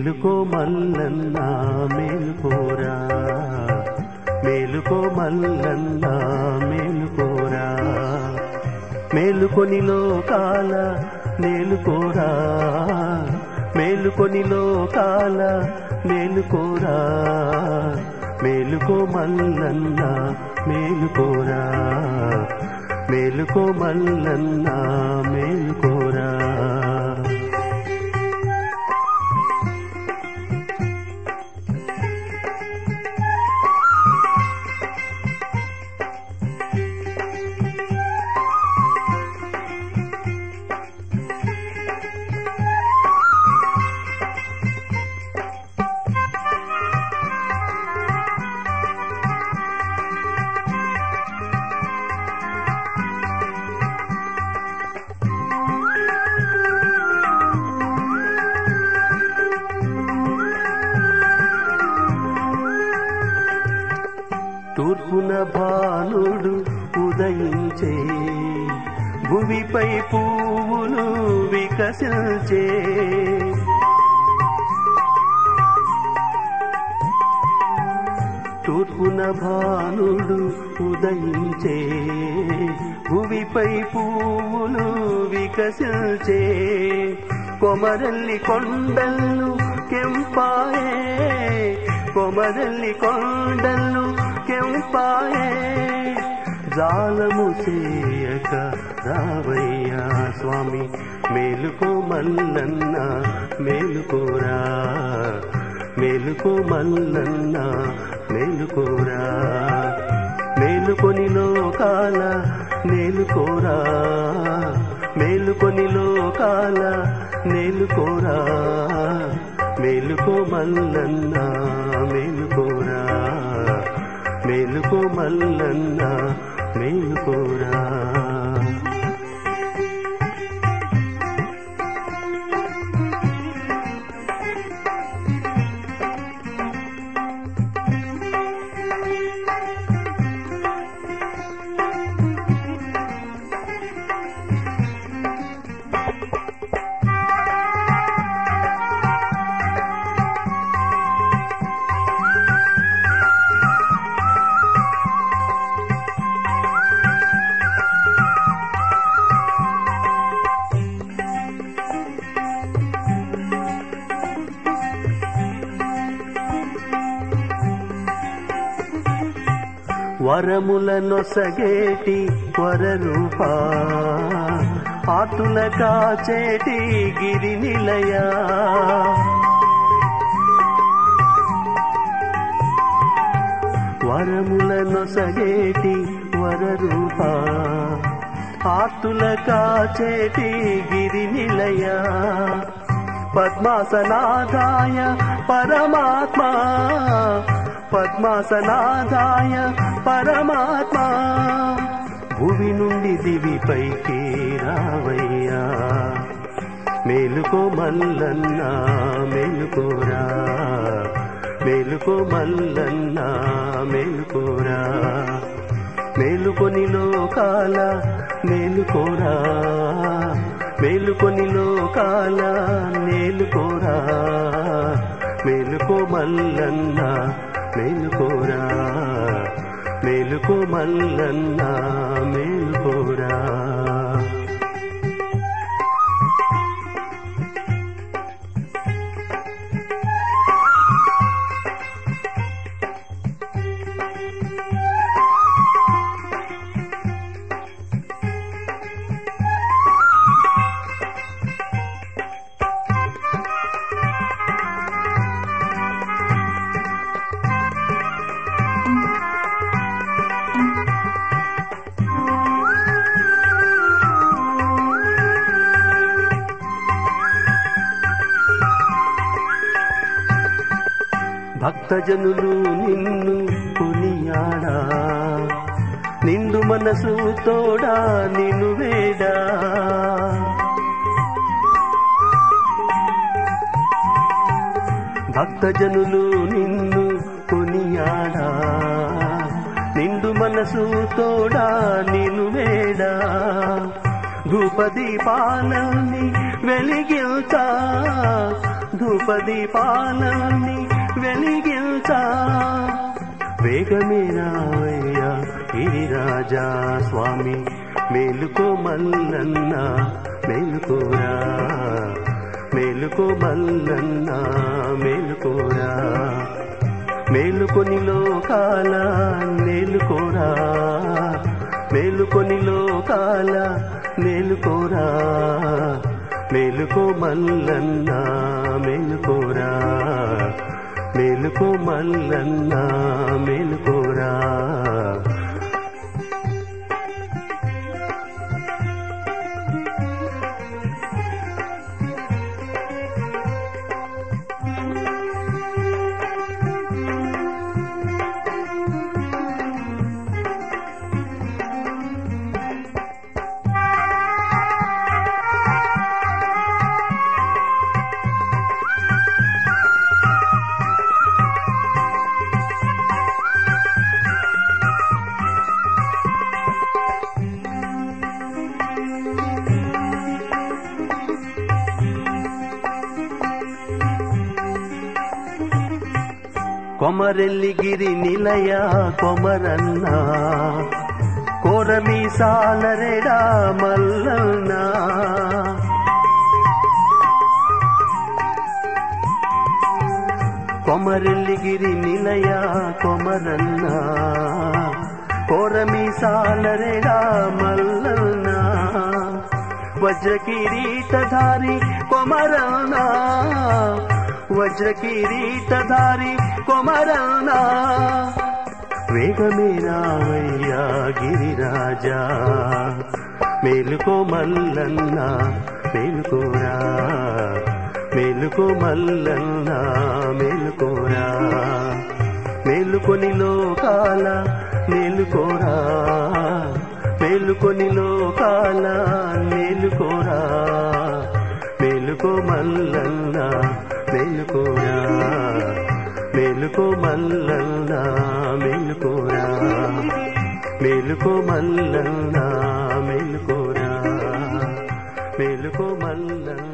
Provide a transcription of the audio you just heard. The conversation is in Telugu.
మేలుకో మల్లన్న మేలుకోరా మేలుకో మల్లన్న మేలుకోరా మేలుకొని లోకాల మేలుకోరా మేలుకొని లోకాల మేలుకోరా మేలుకో మల్లన్న మేలుకోరా మేలుకో మల్లన్న మేలుకోరా తూర్పున భానుడు ఉదయించే భూమిపై పువ్వులు వికసించే తూర్పున భానుడు ఉదయించే భూమిపై పువ్వులు వికసించే కొమరల్లి కొండలు కెంపాయే కొమరల్లి కొండలు కెంపాయే జాలము చేయక రావయ్యా స్వామి మేలుకో మల్లన్న మేలుకోరా మేలుకో మల్లన్న మేలుకోరా మేలుకొని లోకాల మేలుకోరా మేలుకొని లోకాల మేలుకోరా మేలుకో మల్లన్న మేలుకోరా మేలుకో మల్లన్న మేలుకోరా వరముల నొసగేటి వరరూపా ఆతుల కాచేటి గిరి నిలయా వరముల నొసగేటి వరరూపా ఆతుల కాచేటి గిరి నిలయా పద్మాసనాదాయ పరమాత్మా పద్మాసనాదాయ పరమాత్మా భూమి నుండి దివిపైకి రావయ్యా మేలుకో మల్లన్న మేలుకోరా మేలుకో మల్లన్న మేలుకోరా మేలుకొని లోకాల మేలుకోరా మేలుకొని లోకాల మేలుకోరా మేలుకో మల్లన్న మేలుకోరా మేలుకో మల్లన్న మేలుకోరా భక్తజనులు నిన్ను కొనియాడా నిండు మనసు తోడా నిన్ను వేడా భక్తజనులు నిన్ను కొనియాడా నిండు మనసు తోడా నిన్ను వేడా ధూపదీపాలని వెలిగిల్తా ధూపదీపాలని వెలిగించా వేగమే రావయ్యా గిరిరాజా స్వామి మేలుకో మల్లన్న మేలుకోరా మేలుకో మల్లన్న మేలుకోరా మేలుకొని లోకాల మేలుకోరా మేలుకొని లోకాల మేలుకోరా మేలుకో మల్లన్న మేలుకోరా మేలుకో మల్లన్న మేలుకోరా కొమరెల్లిగిరి నిలయ కొమరన్న కోరమి సాలరెడా మల్లన్న కొమరెల్లిగిరి నిలయ కొమరన్న కోరమి సాలరెడా మల్లన్న వజ్ర కిరీటధారి కొమరన్న వజ్ర కిరీటధారి కొమరనా వేగమే రావయ్యా గిరిరాజా మేలుకో మల్లన్న మేలుకోరా మేలుకో మల్లన్న మేలుకోరా మేలుకొని లోకాల మేలుకోరా మేలుకొని లోకాల మేలుకోరా మేలుకో మల్లన్న మేలుకోరా మేలుకో మల్లన్న మేలుకోరా మేలుకో మల్లన్న మేలుకోరా మేలుకో మల్లన్న